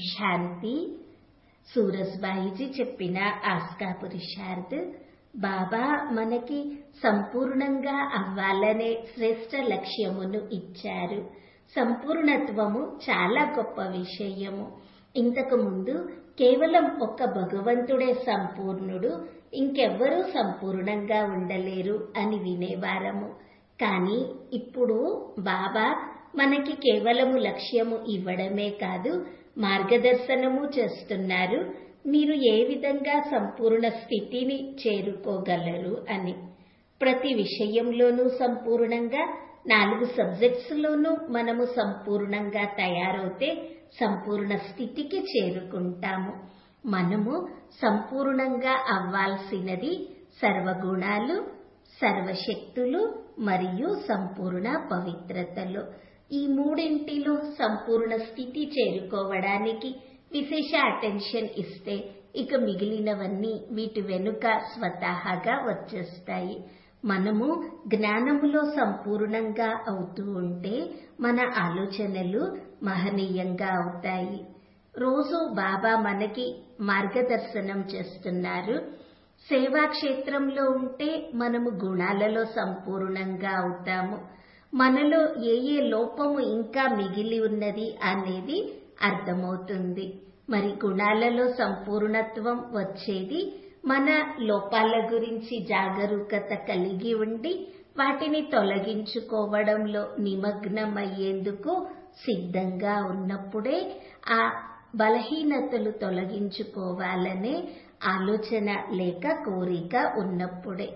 శాంతి సూరజ్బాయిజీ చెప్పిన ఆస్కా పురుషార్థ్ బాబా మనకి సంపూర్ణంగా అవ్వాలనే శ్రేష్ట లక్ష్యమును ఇచ్చారు సంపూర్ణత్వము చాలా గొప్ప విషయము ఇంతకు ముందు కేవలం ఒక్క భగవంతుడే సంపూర్ణుడు ఇంకెవ్వరూ సంపూర్ణంగా ఉండలేరు అని వినేవారము కానీ ఇప్పుడు బాబా మనకి కేవలము లక్ష్యము ఇవ్వడమే కాదు మార్గదర్శనము చేస్తున్నారు మీరు ఏ విధంగా సంపూర్ణ స్థితిని చేరుకోగలరు అని ప్రతి విషయంలోనూ సంపూర్ణంగా నాలుగు సబ్జెక్ట్స్ లోనూ మనము సంపూర్ణంగా తయారవుతే సంపూర్ణ స్థితికి చేరుకుంటాము మనము సంపూర్ణంగా అవ్వాల్సినది సర్వగుణాలు సర్వశక్తులు మరియు సంపూర్ణ పవిత్రతలు ఈ మూడింటిలో సంపూర్ణ స్థితి చేరుకోవడానికి విశేష అటెన్షన్ ఇస్తే ఇక మిగిలినవన్నీ వీటి వెనుక స్వతహాగా వచ్చేస్తాయి మనము జ్ఞానములో సంపూర్ణంగా అవుతూ ఉంటే మన ఆలోచనలు మహనీయంగా అవుతాయి రోజు బాబా మనకి మార్గదర్శనం చేస్తున్నారు సేవా క్షేత్రంలో ఉంటే మనము గుణాలలో సంపూర్ణంగా అవుతాము మనలో ఏ ఏ లోపము ఇంకా మిగిలి ఉన్నది అనేది అర్థమవుతుంది మరి గుణాలలో సంపూర్ణత్వం వచ్చేది మన లోపాల గురించి జాగరూకత కలిగి ఉండి వాటిని తొలగించుకోవడంలో నిమగ్నమయ్యేందుకు సిద్ధంగా ఉన్నప్పుడే ఆ బలహీనతలు తొలగించుకోవాలనే ఆలోచన లేక కోరిక ఉన్నప్పుడే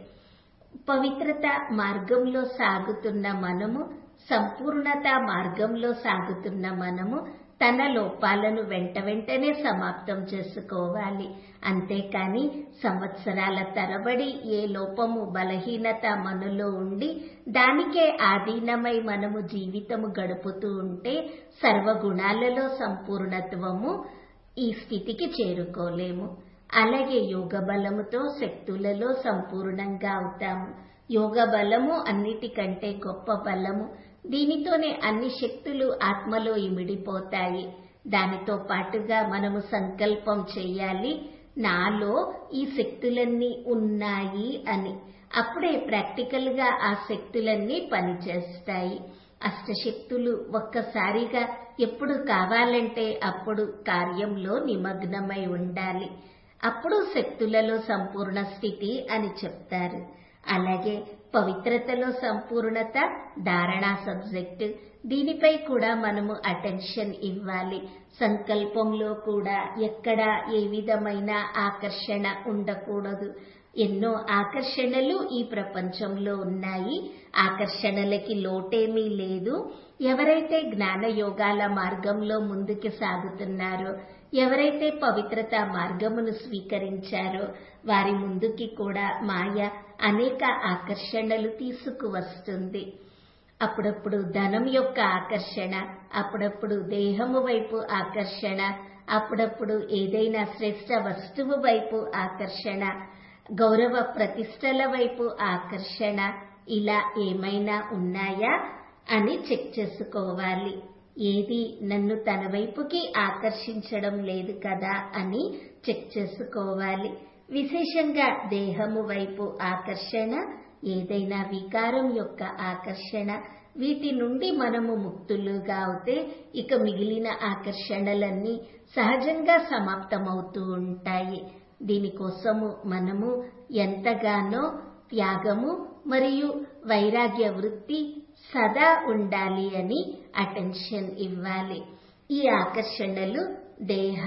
పవిత్రత మార్గంలో సాగుతున్న మనము సంపూర్ణత మార్గంలో సాగుతున్న మనము తన లోపాలను వెంట వెంటనే సమాప్తం చేసుకోవాలి అంతేకాని సంవత్సరాల తరబడి ఏ లోపము బలహీనత మనలో ఉండి దానికే ఆధీనమై మనము జీవితము గడుపుతూ ఉంటే సర్వగుణాలలో సంపూర్ణత్వము ఈ స్థితికి చేరుకోలేము అలాగే యోగ బలముతో శక్తులలో సంపూర్ణంగా అవుతాము యోగ బలము అన్నిటికంటే గొప్ప బలము దీనితోనే అన్ని శక్తులు ఆత్మలో ఇమిడిపోతాయి దానితో పాటుగా మనము సంకల్పం చేయాలి నాలో ఈ శక్తులన్నీ ఉన్నాయి అని అప్పుడే ప్రాక్టికల్ గా ఆ శక్తులన్నీ పనిచేస్తాయి అష్టశక్తులు ఒక్కసారిగా ఎప్పుడు కావాలంటే అప్పుడు కార్యంలో నిమగ్నమై ఉండాలి అప్పుడు శక్తులలో సంపూర్ణ స్థితి అని చెప్తారు అలాగే పవిత్రతలో సంపూర్ణత ధారణా సబ్జెక్ట్ దీనిపై కూడా మనము అటెన్షన్ ఇవ్వాలి సంకల్పంలో కూడా ఎక్కడ ఏ విధమైన ఆకర్షణ ఉండకూడదు ఎన్నో ఆకర్షణలు ఈ ప్రపంచంలో ఉన్నాయి ఆకర్షణలకి లోటేమీ లేదు ఎవరైతే జ్ఞాన యోగాల మార్గంలో ముందుకు సాగుతున్నారో ఎవరైతే పవిత్రత మార్గమును స్వీకరించారో వారి ముందుకి కూడా మాయ అనేక ఆకర్షణలు తీసుకువస్తుంది అప్పుడప్పుడు ధనం యొక్క ఆకర్షణ అప్పుడప్పుడు దేహము వైపు ఆకర్షణ అప్పుడప్పుడు ఏదైనా శ్రేష్ట వస్తువు వైపు ఆకర్షణ గౌరవ ప్రతిష్టల వైపు ఆకర్షణ ఇలా ఏమైనా ఉన్నాయా అని చెక్ చేసుకోవాలి ఏది నన్ను తన వైపుకి ఆకర్షించడం లేదు కదా అని చెక్ చేసుకోవాలి విశేషంగా దేహము వైపు ఆకర్షణ ఏదైనా వికారం యొక్క ఆకర్షణ వీటి నుండి మనము ముక్తులుగా అవుతే ఇక మిగిలిన ఆకర్షణలన్నీ సహజంగా సమాప్తమవుతూ ఉంటాయి దీనికోసము మనము ఎంతగానో త్యాగము మరియు వైరాగ్య వృత్తి సదా ఉండాలి అని అటెన్షన్ ఇవ్వాలి ఈ ఆకర్షణలు దేహ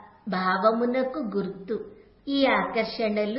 భావమునకు గుర్తు ఈ ఆకర్షణలు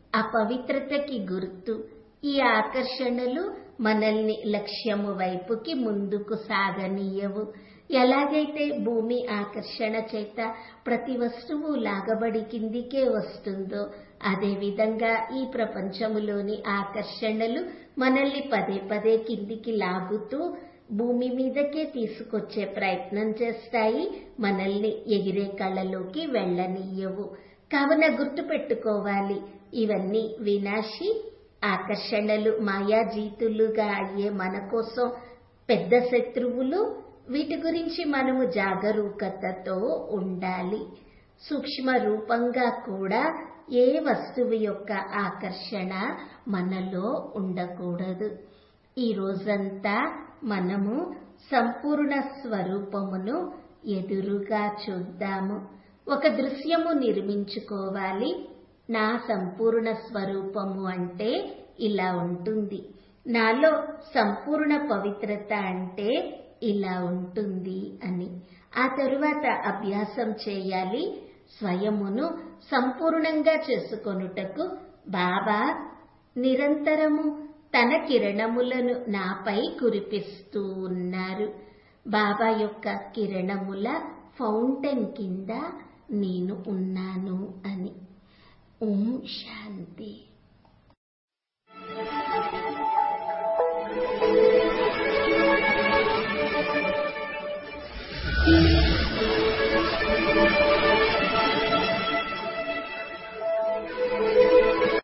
అపవిత్రతకి గుర్తు ఈ ఆకర్షణలు మనల్ని లక్ష్యము వైపుకి ముందుకు సాగనీయవు ఎలాగైతే భూమి ఆకర్షణ చేత ప్రతి వస్తువు లాగబడి కిందికే వస్తుందో అదేవిధంగా ఈ ప్రపంచములోని ఆకర్షణలు మనల్ని పదే పదే కిందికి లాగుతూ భూమి మీదకే తీసుకొచ్చే ప్రయత్నం చేస్తాయి మనల్ని ఎగిరే కళ్ళలోకి వెళ్ళనీయవు కావున గుర్తుపెట్టుకోవాలి ఇవన్నీ వినాశి ఆకర్షణలు మాయాజీతులుగా అయ్యే మన కోసం పెద్ద శత్రువులు వీటి గురించి మనము జాగరూకతతో ఉండాలి సూక్ష్మ రూపంగా కూడా ఏ వస్తువు యొక్క ఆకర్షణ మనలో ఉండకూడదు ఈ రోజంతా మనము సంపూర్ణ స్వరూపమును ఎదురుగా చూద్దాము ఒక దృశ్యము నిర్మించుకోవాలి నా సంపూర్ణ స్వరూపము అంటే ఇలా ఉంటుంది నాలో సంపూర్ణ పవిత్రత అంటే ఇలా ఉంటుంది అని ఆ తరువాత అభ్యాసం చేయాలి స్వయమును సంపూర్ణంగా చేసుకొనుటకు బాబా నిరంతరము తన కిరణములను నాపై కురిపిస్తూ ఉన్నారు బాబా యొక్క కిరణముల ఫౌంటైన్ కింద నేను ఉన్నాను అని ఓం శాంతి